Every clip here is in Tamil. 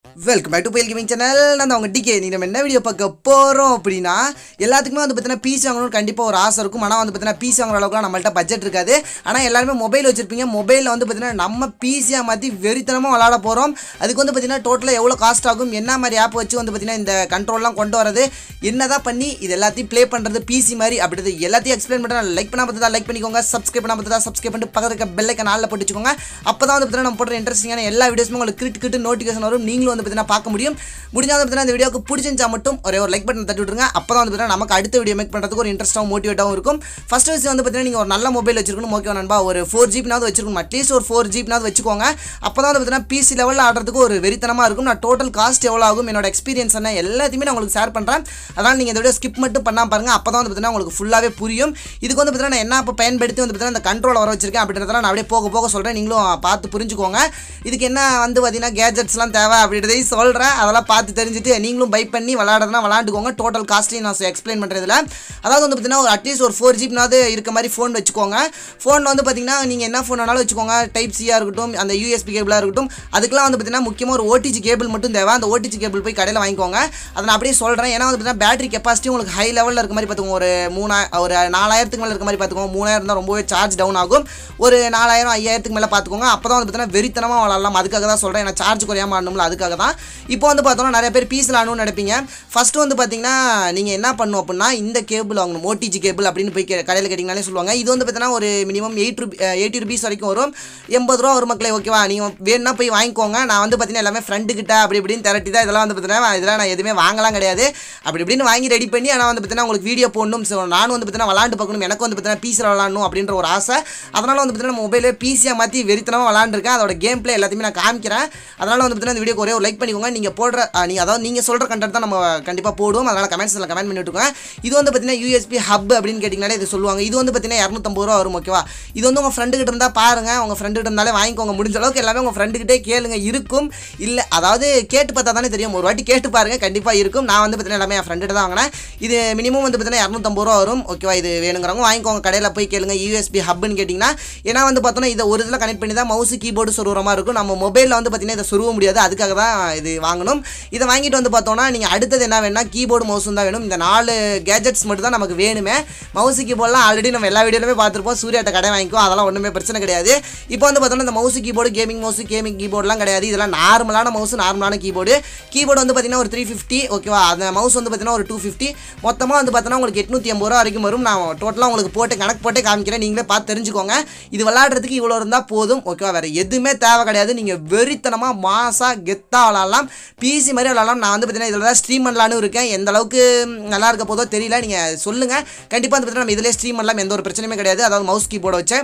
welcome back to Puyal gaming channel நான் அவங்க டிகே நீ நம்ம என்ன வீடியோ பார்க்க போகிறோம் அப்படின்னா எல்லாத்துக்குமே வந்து பார்த்தீங்கன்னா பிசி வாங்கணும்னு கண்டிப்பாக ஒரு ஆசை இருக்கும் ஆனால் வந்து பார்த்தீங்கன்னா பிசி வாங்குற அளவுக்குலாம் நம்மள்ட்ட பட்ஜெட் இருக்காது ஆனால் எல்லாருமே மொபைல் வச்சிருப்பீங்க மொபைலில் வந்து பார்த்தீங்கன்னா நம்ம பிசியாக மாற்றி வெறித்தனமாக விளாட போகிறோம் அதுக்கு வந்து பார்த்தீங்கன்னா டோட்டலாக எவ்வளோ காஸ்ட் ஆகும் என்ன மாதிரி ஆப் வச்சு வந்து பார்த்தீங்கன்னா இந்த கண்ட்ரோல்லாம் கொண்டு வரது என்னதான் பண்ணி இது எல்லாத்தையும் ப்ளே பண்ணுறது பிசி மாதிரி அப்படி எல்லாத்தையும் எக்ஸ்பிளைன் பண்ணுறேன் லைக் பண்ணால் பார்த்தா லைக் பண்ணிக்கோங்க சப்ஸ்கிரைப் பண்ணால் பார்த்தா சப்ஸ்கிரைப் பண்ணிட்டு பக்கத்துல இருக்க பெல்லைக்க நாளில் போட்டு வச்சுக்கோங்க அப்போ தான் வந்து பார்த்தீங்கன்னா நம்ம போடுற இன்ட்ரெஸ்டிங்கான எல்லா வீடியோஸும் உங்களுக்கு கிரிட்டு கிட்டு நோட்டிஃபிகேஷன் வரும் நீங்களும் வந்து பார்த்தீங்கன்னா பார்க்க முடியும் முடிஞ்சால் வந்து பார்த்தீங்கன்னா இந்த வீடியோக்கு பிடிச்சிருந்தா மட்டும் ஒரே ஒரு லைக் பட்டன் தட்டி விட்டுருங்க அப்போ தான் வந்து பார்த்தீங்கன்னா நமக்கு அடுத்த வீடியோ மேக் பண்ணுறதுக்கு ஒரு இன்ட்ரெஸ்ட்டாகவும் மோட்டிவேட்டாகவும் இருக்கும் ஃபர்ஸ்ட் விஷயம் வந்து பார்த்தீங்கன்னா நீங்கள் ஒரு நல்ல மொபைல் வச்சிருக்கணும் ஓகே நண்பா ஒரு ஃபோர் ஜிபினாவது வச்சிருக்கணும் அட்லீஸ்ட் ஒரு ஃபோர் ஜிபினாவது வச்சுக்கோங்க அப்போ தான் வந்து பார்த்தீங்கன்னா பிசி லெவலில் ஆடுறதுக்கு ஒரு வெறித்தனமாக இருக்கும் நான் டோட்டல் காஸ்ட் எவ்வளோ ஆகும் என்னோட எக்ஸ்பீரியன்ஸ் என்ன எல்லாத்தையுமே நான் உங்களுக்கு ஷேர் பண்ணுறேன் அதனால் நீங்கள் இந்த வீடியோ ஸ்கிப் மட்டும் பண்ணாமல் பாருங்கள் அப்போ தான் வந்து பார்த்தீங்கன்னா உங்களுக்கு ஃபுல்லாகவே புரியும் இதுக்கு வந்து பார்த்தீங்கன்னா நான் என்ன இப்போ பயன்படுத்தி வந்து பார்த்தீங்கன்னா இந்த கண்ட்ரோல் வர வச்சிருக்கேன் அப்படின்றதெல்லாம் நான் அப்படியே போக போக சொல்கிறேன் நீங்களும் பார்த்து புரிஞ்சுக்கோங்க இதுக்கு என்ன வந்து பார்த்தீங்கன்னா கேஜெட்ஸ்லாம் தேவை அப்படின்றதையும் சொல்கிறேன் அதெல்லாம் பார்த்து தெரிஞ்சுட்டு நீங்களும் பை பண்ணி விளாடுறதுனா விளாண்டுக்கோங்க டோட்டல் காஸ்ட்லையும் நான் எக்ஸ்பிளைன் பண்ணுறதுல அதாவது வந்து பார்த்தீங்கன்னா ஒரு அட்லீஸ்ட் ஒரு ஃபோர் ஜிபினாவது இருக்க மாதிரி ஃபோன் வச்சுக்கோங்க ஃபோன் வந்து பார்த்தீங்கன்னா நீங்கள் என்ன ஃபோன் வேணாலும் வச்சுக்கோங்க டைப் சியாக இருக்கட்டும் அந்த யூஎஸ்பி கேபிளாக இருக்கட்டும் அதுக்கெலாம் வந்து பார்த்தீங்கன்னா முக்கியமாக ஒரு ஓடிஜி கேபிள் மட்டும் தேவை அந்த ஓடிஜி கேபிள் போய் கடையில் வாங்கிக்கோங்க அதை நான் அப்படியே சொல்கிறேன் ஏன்னா வந்து பார்த்தீங்கன்னா பேட்டரி கெப்பாசிட்டி உங்களுக்கு ஹை லெவலில் இருக்க மாதிரி பார்த்துக்கோங்க ஒரு மூணா ஒரு நாலாயிரத்துக்கு மேலே இருக்க மாதிரி பார்த்துக்கோங்க மூணாயிரம் தான் ரொம்பவே சார்ஜ் டவுன் ஆகும் ஒரு நாலாயிரம் ஐயாயிரத்துக்கு மேலே பார்த்துக்கோங்க அப்போ தான் வந்து பார்த்தீங்கன்னா வெறித்தனமாக விளாட்லாம் அதுக்காக தான் சொல்கிறேன் ஏன்னா சார்ஜ் குறையாம ஆடணும்ல அதுக்காக தான் இப்போ வந்து பார்த்தோம்னா நிறைய பேர் பீஸில் ஆடணும்னு நினைப்பீங்க ஃபஸ்ட்டு வந்து பார்த்தீங்கன்னா நீங்கள் என்ன பண்ணணும் அப்படின்னா இந்த கேபிள் வாங்கணும் ஓடிஜி கேபிள் அப்படின்னு போய் கே- கடையில் கேட்டிங்கனாலே சொல்லுவாங்க இது வந்து பார்த்தீங்கன்னா ஒரு minimum eight rupee eighty rupees வரைக்கும் வரும் எண்பது ரூபா ஒரு மக்களே ஓகேவா நீங்கள் வேணும்னா போய் வாங்கிக்கோங்க நான் வந்து பார்த்தீங்கன்னா எல்லாமே ஃப்ரெண்டு கிட்ட அப்படி இப்படின்னு திரட்டி தான் இதெல்லாம் வந்து பார்த்தீங்கன்னா இதெல்லாம் நான் எதுவுமே வாங்கலாம் கிடையாது அப்படி இப்படின்னு வாங்கி ரெடி பண்ணி ஆனால் வந்து பார்த்தீங்கன்னா உங்களுக்கு வீடியோ போடணும் ஸோ நானும் வந்து பார்த்தீங்கன்னா விளாண்டு பார்க்கணும் எனக்கு வந்து பார்த்தீங்கன்னா பீஸில் விளாடணும் அப்படின்ற ஒரு ஆசை அதனால் வந்து பார்த்தீங்கன்னா மொபைலே பீஸியாக மாற்றி வெறித்தனமாக விளாண்டுருக்கேன் அதோட கேம் பிளே எல்லாத்தையுமே நான் காமிக்கிறேன் அதனால் வந்து பார்த்தீங்கன்னா இந்த வீடியோக்கு ஒரே ஒரு லைக் பண்ணிக்கோங்க நீங்கள் போடுற நீங்கள் அதாவது நீங்கள் சொல்கிற கண்டென்ட் தான் நம்ம கண்டிப்பாக போடுவோம் அதனால் கமெண்ட்ஸில் கமெண்ட் பண்ணி விட்டுக்கோங்க இது வந்து பார்த்தீங்கன்னா யூஎஸ்பி ஹப் அப்படின்னு கேட்டிங்கனாலே இது சொல்லுவாங்க இது வந்து பார்த்தீங்கன்னா இரநூத்தம்பது ரூபா வரும் ஓகேவா இது வந்து உங்கள் ஃப்ரெண்டு கிட்ட இருந்தால் பாருங்க உங்கள் ஃப்ரெண்டு கிட்ட இருந்தாலே வாங்கிக்கோங்க முடிஞ்ச அளவுக்கு எல்லாமே உங்கள் ஃப்ரெண்டு கிட்டே கேளுங்க இருக்கும் இல்லை அதாவது கேட்டு பார்த்தா தானே தெரியும் ஒரு வாட்டி கேட்டு பாருங்க கண்டிப்பாக இருக்கும் நான் வந்து பார்த்தீங்கன்னா எல்லாமே என் ஃப்ரெண்டு தான் வாங்கினேன் இது மினிமம் வந்து பார்த்தீங்கன்னா இரநூத்தம்பது ரூபா வரும் ஓகேவா இது வேணுங்கிறவங்க வாங்கிக்கோங்க கடையில் போய் கேளுங்க யூஎஸ்பி ஹப்னு கேட்டிங்கன்னா ஏன்னா வந்து பார்த்தோன்னா இதை ஒரு இதில் கனெக்ட் பண்ணி தான் மவுஸ் கீபோர்டு சொருகிற மாதிரி இருக்கும் நம்ம மொபைலில் வந்து பார்த்தீங்கன்னா இதை சொருக முடியாது அதுக்காக தான் இது வாங்கணும் இதை வாங்கிட்டு வந்து பார்த்தோன்னா நீங்கள் அடுத்தது என்ன வேணும்னா கீபோர்டு மவுஸும் தான் வேணும் இந்த நாலு கேஜெட்ஸ் மட்டும் தான் நமக்கு வேணுமே மவுஸ் கீபோர்ட்லாம் ஆல்ரெடி நம்ம எல்லா வீடியோலுமே பார்த்துருப்போம் சூர்யாட்ட கடை வாங்கிக்கோ அதெல்லாம் ஒன்றுமே பிரச்சனை கிடையாது இப்போ வந்து பார்த்தோன்னா இந்த mouse keyboard gaming mouse gaming கீபோர்டுலாம் கிடையாது இதெல்லாம் நார்மலான மவுஸ் நார்மலான கீபோர்டு கீபோர்டு வந்து பார்த்தீங்கன்னா ஒரு த்ரீ ஃபிஃப்டி ஓகேவா அந்த மவுஸ் வந்து பார்த்தீங்கன்னா ஒரு டூ ஃபிஃப்டி மொத்தமாக வந்து பார்த்தோன்னா உங்களுக்கு எட்நூற்றி ஐம்பது ரூபா வரைக்கும் வரும் நான் டோட்டலாக உங்களுக்கு போட்டு கணக்கு போட்டு காமிக்கிறேன் நீங்களே பார்த்து தெரிஞ்சுக்கோங்க இது விளாடுறதுக்கு இவ்வளோ இருந்தால் போதும் ஓகேவா வேறு எதுவுமே தேவை கிடையாது நீங்கள் வெறித்தனமாக மாசாக கெத்தாக விளாட்லாம் பிசி மாதிரி விளாட்லாம் நான் வந்து பார்த்தீங்கன்னா இதில் தான் ஸ்ட்ரீம் பண்ணலான்னு இருக்கேன் எந்த அளவுக்கு நல்லா இருக்க போதோ தெரியல நீங்கள் சொல்லுங்கள் கண்டிப்பாக வந்து பார்த்தீங்கன்னா நம்ம இதிலே ஸ்ட்ரீம் பண்ணலாம் எந்த ஒரு பிரச்சனையுமே கிடையாது அதாவது மவுஸ் கீபோர்டை வச்சேன்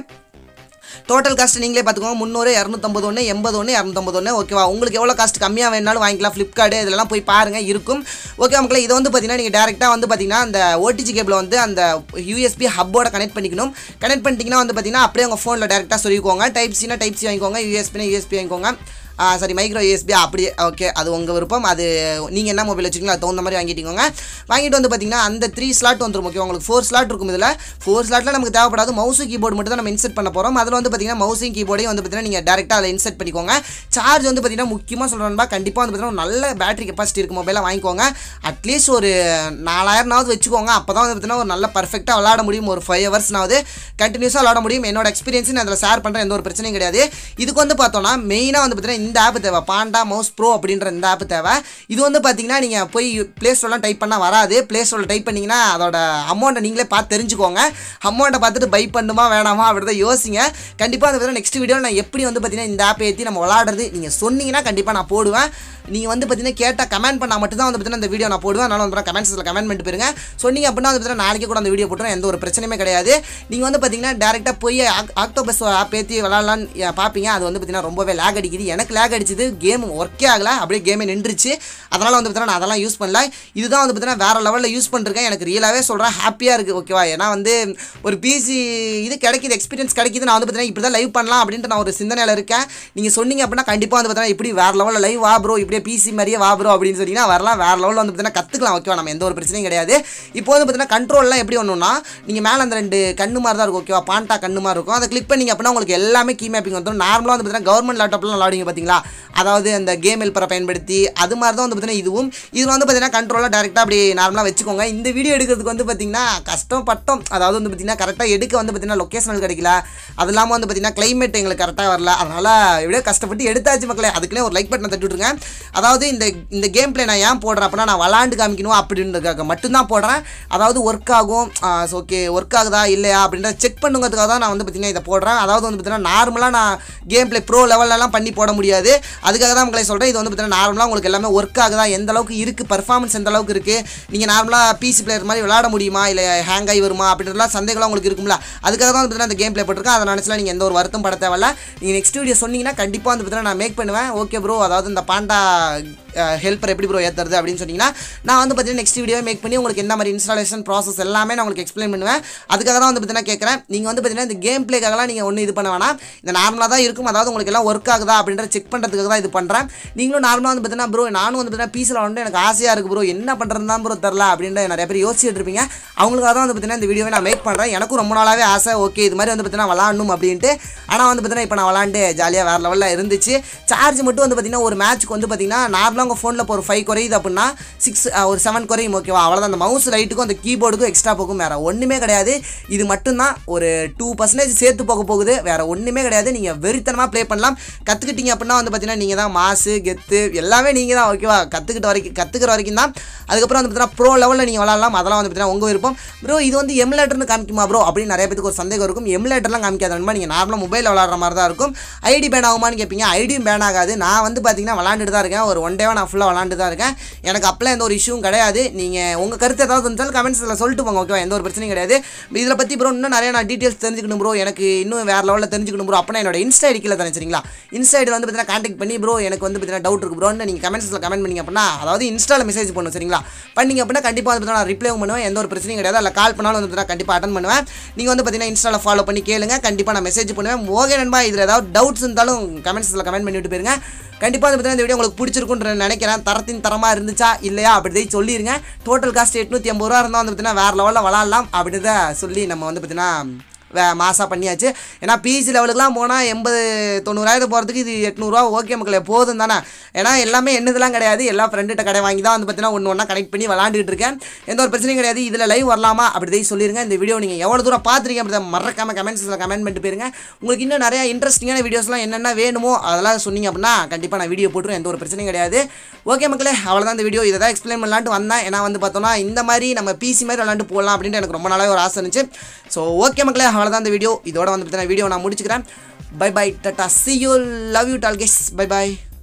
டோட்டல் காஸ்ட் நீங்களே பார்த்துக்கோங்க முந்நூறு இரநூத்தம்பது ஒன்று எண்பது ஒன்று இரநூத்தம்பது ஒன்று ஓகேவா உங்களுக்கு எவ்வளோ காஸ்ட் கம்மியாக வேணாலும் வாங்கிக்கலாம் ஃப்ளிப்கார்ட்டு இதெல்லாம் போய் பாருங்கள் இருக்கும் ஓகே மக்களே இதை வந்து பார்த்தீங்கன்னா நீங்கள் டேரெக்டாக வந்து பார்த்தீங்கன்னா அந்த ஓடிஜி கேபிள் வந்து அந்த யூஎஸ்பி ஹப்போட கனெக்ட் பண்ணிக்கணும் கனெக்ட் பண்ணிட்டீங்கன்னா வந்து பார்த்தீங்கன்னா அப்படியே உங்கள் ஃபோனில் டேரெக்டாக சொல்லிக்கோங்க டைப் சினா டைப் சி வாங்கிக்கோங்க யூஎஸ்பினா யூஎஸ்பி வாங்கிக்கோங்க சாரி மைக்ரோ யூஎஸ்பி அப்படி ஓகே அது உங்கள் விருப்பம் அது நீங்கள் என்ன மொபைல் வச்சுருக்கீங்களோ அது தகுந்த மாதிரி வாங்கிட்டீங்க வாங்கிட்டு வந்து பார்த்தீங்கன்னா அந்த த்ரீ ஸ்லாட் வந்துடும் ஓகே உங்களுக்கு ஃபோர் ஸ்லாட் இருக்கும் இதில் ஃபோர் ஸ்லாட்டில் நமக்கு தேவைப்படாது மவுஸ் கீபோர்டு மட்டும் தான் நம்ம இன்செர்ட் பண்ண போகிறோம் அதில் வந்து பார்த்தீங்கன்னா மவுஸையும் கீபோர்டையும் வந்து பார்த்தீங்கன்னா நீங்கள் டேரெக்டாக அதில் இன்செர்ட் பண்ணிக்கோங்க சார்ஜ் வந்து பார்த்தீங்கன்னா முக்கியமாக சொல்கிறேன்பா கண்டிப்பாக வந்து பார்த்தீங்கன்னா ஒரு நல்ல பேட்டரி கெப்பாசிட்டி இருக்கு மொபைலாக வாங்கிக்கோங்க அட்லீஸ்ட் ஒரு நாலாயிரம்னாவது வச்சுக்கோங்க அப்போ தான் வந்து பார்த்தீங்கன்னா ஒரு நல்ல பர்ஃபெக்டாக விளாட முடியும் ஒரு ஃபைவ் ஹவர்ஸ்னாவது கண்டினியூஸாக விளாட முடியும் என்னோட எக்ஸ்பீரியன்ஸ் நான் அதில் ஷேர் பண்ணுறேன் எந்த ஒரு பிரச்சனையும் கிடையாது இதுக்கு வந்து பார்த்தோன்னா மெயினாக வந்து பார்த்தீங்கன்னா இந்த ஆப் தேவை பாண்டா மவுஸ் ப்ரோ அப்படின்ற இந்த ஆப் தேவை இது வந்து பார்த்தீங்கன்னா நீங்கள் போய் ப்ளே ஸ்டோர்லாம் டைப் பண்ணால் வராது ப்ளே ஸ்டோரில் டைப் பண்ணிங்கன்னா அதோட அமௌண்ட்டை நீங்களே பார்த்து தெரிஞ்சுக்கோங்க அமௌண்ட்டை பார்த்துட்டு பை பண்ணுமா வேணாமா அப்படி தான் யோசிங்க கண்டிப்பாக வந்து நெக்ஸ்ட் வீடியோவில் நான் எப்படி வந்து பார்த்தீங்கன்னா இந்த ஆப்பை ஏற்றி நம்ம விளாடுறது நீங்கள் சொன்னீங்கன்னா கண்டிப்பாக நான் போடுவேன் நீங்கள் வந்து பார்த்தீங்கன்னா கேட்டால் கமெண்ட் பண்ணால் மட்டும் தான் வந்து பார்த்தீங்கன்னா இந்த வீடியோ நான் போடுவேன் அதனால வந்து கமெண்ட்ஸில் கமெண்ட் பண்ணிட்டு போயிருங்க சொன்னீங்க அப்படின்னா வந்து பார்த்தீங்கன்னா நாளைக்கு கூட அந்த வீடியோ போட்டுரும் எந்த ஒரு பிரச்சனையுமே கிடையாது நீங்கள் வந்து பார்த்தீங்கன்னா டேரெக்டாக போய் ஆக்டோபஸ் ஆப் ஏற்றி விளாட்லான்னு பார்ப்பீங்க அது வந்து பார்த்தீங்கன்னா ரொம்பவே லேக் அடிக்குது எனக்கு லேக் அடிச்சது கேம் ஒர்க்கே ஆகலை அப்படியே கேமே நின்றுச்சு அதனால் வந்து பார்த்தீங்கன்னா நான் அதெல்லாம் யூஸ் பண்ணல இதுதான் வந்து பார்த்தீங்கன்னா வேறு லெவலில் யூஸ் பண்ணிருக்கேன் எனக்கு ரியலாகவே சொல்கிறேன் ஹாப்பியாக இருக்குது ஓகேவா ஏன்னா வந்து ஒரு பிசி இது கிடைக்குது எக்ஸ்பீரியன்ஸ் கிடைக்குது நான் வந்து பார்த்தீங்கன்னா இப்படி தான் லைவ் பண்ணலாம் அப்படின்ட்டு நான் ஒரு சிந்தனையில் இருக்கேன் நீங்கள் சொன்னீங்க அப்படின்னா கண்டிப்பாக வந்து பார்த்தீங்கன்னா இப்படி வேறு லெவலில் லைவ் வா ப்ரோ இப்படியே பிசி மாதிரியே வா ப்ரோ அப்படின்னு சொன்னீங்கன்னா வரலாம் வேறு லெவலில் வந்து பார்த்தீங்கன்னா கற்றுக்கலாம் ஓகேவா நம்ம எந்த ஒரு பிரச்சனையும் கிடையாது இப்போ வந்து பார்த்தீங்கன்னா கண்ட்ரோல்லாம் எப்படி ஒன்றுனா நீங்கள் மேலே அந்த ரெண்டு கண்ணு மாதிரி தான் இருக்கும் ஓகேவா பாண்டா கண்ணு மாதிரி இருக்கும் அதை கிளிக் பண்ணீங்க அப்படின்னா உங்களுக்கு எல்லாமே கீ மேப்பிங் வந்துடும் நார்மலாக வந்து பார்த்தீங்கன்னா கவர்மெண்ட் லேப்டாப்லாம் விளாடுங்க பார்த்தீங்களா சரிங்களா அதாவது அந்த கேம் ஹெல்ப்பரை பயன்படுத்தி அது மாதிரி தான் வந்து பார்த்தீங்கன்னா இதுவும் இதில் வந்து பார்த்தீங்கன்னா கண்ட்ரோலாக டேரெக்டாக அப்படி நார்மலாக வச்சுக்கோங்க இந்த வீடியோ எடுக்கிறதுக்கு வந்து பார்த்தீங்கன்னா கஷ்டப்பட்டோம் அதாவது வந்து பார்த்தீங்கன்னா கரெக்டாக எடுக்க வந்து பார்த்தீங்கன்னா லொக்கேஷனல் கிடைக்கல அது இல்லாமல் வந்து பார்த்தீங்கன்னா கிளைமேட் எங்களுக்கு கரெக்டாக வரல அதனால் எப்படியோ கஷ்டப்பட்டு எடுத்தாச்சு மக்களே அதுக்குள்ளே ஒரு லைக் பட்டனை தட்டி விட்ருங்க அதாவது இந்த இந்த கேம் பிளே நான் ஏன் போடுறேன் அப்படின்னா நான் விளாண்டு காமிக்கணும் அப்படின்றதுக்காக மட்டும்தான் போடுறேன் அதாவது ஒர்க் ஆகும் ஓகே ஒர்க் ஆகுதா இல்லையா அப்படின்றத செக் பண்ணுங்கிறதுக்காக தான் நான் வந்து பார்த்தீங்கன்னா இதை போடுறேன் அதாவது வந்து பார்த்தீங்கன்னா நார்மலாக நான் கேம் பிளே ப்ரோ லெவல்லலாம் பண்ணி போட முடியாது அதுக்காக தான் உங்களை சொல்கிறேன் இது வந்து பார்த்தீங்கன்னா நார்மலாக உங்களுக்கு எல்லாமே ஒர்க் ஆகுதா எந்த அளவுக்கு இருக்குது பர்ஃபார்மன்ஸ் எந்த அளவுக்கு இருக்குது நீங்கள் நார்மலாக பிசி பிளேயர் மாதிரி விளாட முடியுமா இல்லை ஹேங் ஆகி வருமா அப்படின்றலாம் சந்தேகம்லாம் உங்களுக்கு இருக்கும்ல அதுக்காக தான் வந்து பார்த்தீங்கன்னா இந்த கேம் பிளே போட்டிருக்கேன் அதை நினச்சலாம் நீங்கள் எந்த ஒரு வருத்தம் பட தேவையில்ல நீங்கள் நெக்ஸ்ட் வீடியோ சொன்னீங்கன்னா கண்டிப்பாக வந்து பார்த்தீங்கன்னா நான் மேக் பண்ணுவேன் ஓகே ப்ரோ அதாவது இந்த பாண்டா ஹெல்ப்பர் எப்படி ப்ரோ ஏற்றுறது அப்படின்னு சொன்னீங்கன்னா நான் வந்து பார்த்தீங்கன்னா நெக்ஸ்ட் வீடியோ மேக் பண்ணி உங்களுக்கு எந்த மாதிரி இன்ஸ்டாலேஷன் ப்ராசஸ் எல்லாமே நான் உங்களுக்கு எக்ஸ்பிளைன் பண்ணுவேன் அதுக்காக தான் வந்து பார்த்தீங்கன்னா கேட்குறேன் நீங்கள் வந்து பார்த்தீங்கன்னா இந்த கேம் பிளேக்காகலாம் நீங்கள் ஒன்றும் இது பண்ண வேணாம் இந்த நார்மலாக தான் இருக்கும் அதாவது உங்களுக்கு எல்லாம் ஒர்க் ஆகுதா அப்படின்ற செக் பண்ணுறதுக்காக தான் இது பண்ணுறேன் நீங்களும் நார்மலாக வந்து பார்த்தீங்கன்னா ப்ரோ நானும் வந்து பார்த்தீங்கன்னா பீஸில் வந்து எனக்கு ஆசையாக இருக்குது ப்ரோ என்ன பண்ணுறது தான் ப்ரோ தெரில அப்படின்ற நிறைய பேர் யோசிச்சுட்டு இருப்பீங்க அவங்களுக்காக தான் வந்து பார்த்தீங்கன்னா இந்த வீடியோவை நான் மேக் பண்ணுறேன் எனக்கும் ரொம்ப நாளாகவே ஆசை ஓகே இது மாதிரி வந்து பார்த்தீங்கன்னா விளாடணும் அப்படின்ட்டு ஆனால் வந்து பார்த்தீங்கன்னா இப்போ நான் விளாண்டு ஜாலியாக வேறு லெவலில் இருந்துச்சு சார்ஜ் மட்டும் வந்து பார்த்தீங்கன்னா ஒரு மேட்ச்க்கு வந்து பார்த்தீங்கன்னா நார்மலாக உங்கள் ஃபோனில் இப்போ ஒரு ஃபைவ் குறையுது அப்படின்னா சிக்ஸ் ஒரு செவன் குறையும் ஓகேவா அவ்வளோதான் அந்த மவுஸ் லைட்டுக்கும் அந்த கீபோர்டுக்கும் எக்ஸ்ட்ரா போகும் வேறு ஒன்றுமே கிடையாது இது மட்டும்தான் ஒரு டூ பர்சன்டேஜ் சேர்த்து போக போகுது வேறு ஒன்றுமே கிடையாது நீங்கள் வெறித்தனமாக ப்ளே பண்ணலாம் கற்றுக்கிட்டீங்க அப்படின்னா வந்து பார்த்தீங்கன்னா நீங்கள் தான் மாசு கெத்து எல்லாமே நீங்கள் தான் ஓகேவா கற்றுக்கிட்ட வரைக்கும் கற்றுக்கிற வரைக்கும் தான் அதுக்கப்புறம் வந்து பார்த்தீங்கன்னா ப்ரோ லெவலில் நீங்கள் விளாட்லாம் அதெல்லாம் வந்து பார்த்தீங்கன்னா உங்கள் விருப்பம் ப்ரோ இது வந்து எமுலேட்டர்னு காமிக்குமா ப்ரோ அப்படின்னு நிறைய பேருக்கு ஒரு சந்தேகம் இருக்கும் எமுலேட்டர்லாம் காமிக்காத நண்பா நீங்கள் நார்மலாக மொபைலில் விளாட்ற மாதிரி தான் இருக்கும் ஐடி பேன் ஆகுமான்னு கேட்பீங்க ஐடியும் பேன் ஆகாது நான் வந்து பார்த்தீங்கன்னா விளாண்டுட்டு தான் இருக்கேன் ஒரு ஒன் டேவாக நான் ஃபுல்லாக விளாண்டு தான் இருக்கேன் எனக்கு அப்பெல்லாம் எந்த ஒரு இஷ்யூவும் கிடையாது நீங்கள் உங்கள் கருத்து ஏதாவது இருந்தாலும் கமெண்ட்ஸில் சொல்லிட்டு போங்க ஓகேவா எந்த ஒரு பிரச்சனையும் கிடையாது இதில் பற்றி ப்ரோ இன்னும் நிறைய நான் டீட்டெயில்ஸ் தெரிஞ்சுக்கணும் ப்ரோ எனக்கு இன்னும் வேறு லெவலில் தெரிஞ்சுக்கணும் ப்ரோ அப்படின்னா என்னோட இன்ஸ்டா ஐடி கீழே தானே சரிங்களா இன்ஸ்டா ஐடி வந்து பார்த்தீங்கன்னா கான்டாக்ட் பண்ணி ப்ரோ எனக்கு வந்து பார்த்தீங்கன்னா டவுட் இருக்கு ப்ரோன்னு நீங்கள் கமெண்ட்ஸில் கமெண்ட் பண்ணிங்க அப்படின்னா அதாவது இன்ஸ்டாவில் மெசேஜ் பண்ணும் சரிங்களா பண்ணிங்க அப்படின்னா கண்டிப்பாக வந்து பார்த்தீங்கன்னா நான் ரிப்ளைவும் பண்ணுவேன் எந்த ஒரு பிரச்சனையும் கிடையாது இல்லை கால் பண்ணாலும் வந்து பார்த்தீங்கன்னா கண்டிப்பாக அட்டன் பண்ணுவேன் நீங்கள் வந்து பார்த்தீங்கன்னா இன்ஸ்டாவில் ஃபாலோ பண்ணி கேளுங்க கண்டிப்பாக நான் மெசேஜ் பண்ணுவேன் ஓகே நண்பா இதில் ஏதாவது டவுட்ஸ் இருந்தாலும் கமெண்ட்ஸில் கமெண்ட் பண்ணிவிட்டு போயிருங்க கண்டிப்பாக வந்து பார்த்தீங்கன்னா இந்த வீடியோ உங்களுக்கு பிடிச்சிருக்குன்ற நினைக்கிறேன் தரத்தின் தரமாக இருந்துச்சா இல்லையா அப்படி சொல்லிடுங்க டோட்டல் காஸ்ட் எட்நூற்றி ஐம்பது ரூபா இருந்தால் வந்து பார்த்தீங்கன்னா வேறு லெவலில் விளாட்லாம் அப்படின்றத சொல்லி நம்ம வந்து பார்த்தீங்கன்னா வே மாசாக பண்ணியாச்சு ஏன்னா பிசி லெவலுக்குலாம் போனால் எண்பது தொண்ணூறாயிரம் போகிறதுக்கு இது எட்நூறுரூவா ஓகே மக்களே போதும் தானே ஏன்னா எல்லாமே என்னதெல்லாம் கிடையாது எல்லா ஃப்ரெண்டுகிட்ட கடை வாங்கி தான் வந்து பார்த்தீங்கன்னா ஒன்று ஒன்றா கனெக்ட் பண்ணி விளாண்டுட்டு இருக்கேன் எந்த ஒரு பிரச்சனையும் கிடையாது இதில் லைவ் வரலாமா அப்படி சொல்லிருங்க இந்த வீடியோ நீங்கள் எவ்வளோ தூரம் பார்த்துருக்கீங்க அப்படி மறக்காமல் கமெண்ட்ஸில் கமெண்ட் பண்ணிட்டு போயிருங்க உங்களுக்கு இன்னும் நிறையா இன்ட்ரெஸ்டிங்கான வீடியோஸ்லாம் என்னென்ன வேணுமோ அதெல்லாம் சொன்னீங்க அப்படின்னா கண்டிப்பாக நான் வீடியோ போட்டுருவேன் எந்த ஒரு பிரச்சனையும் கிடையாது ஓகே மக்களே அவ்வளோதான் இந்த வீடியோ இதை தான் எக்ஸ்பிளைன் பண்ணலான்ட்டு வந்தேன் ஏன்னா வந்து பார்த்தோம்னா இந்த மாதிரி நம்ம பிசி மாதிரி விளாண்டு போகலாம் அப்படின்ட்டு எனக்கு ரொம்ப நாளாவே ஒரு ஆசை இருந்துச்சு ஸோ ஓகே மக்களே அவ்வளோதான் இந்த வீடியோ இதோட வந்து பார்த்தீங்கன்னா வீடியோ நான் முடிச்சுக்கிறேன் பை பை டாட்டா சி யூ லவ் யூ டால் கெஸ் பை பை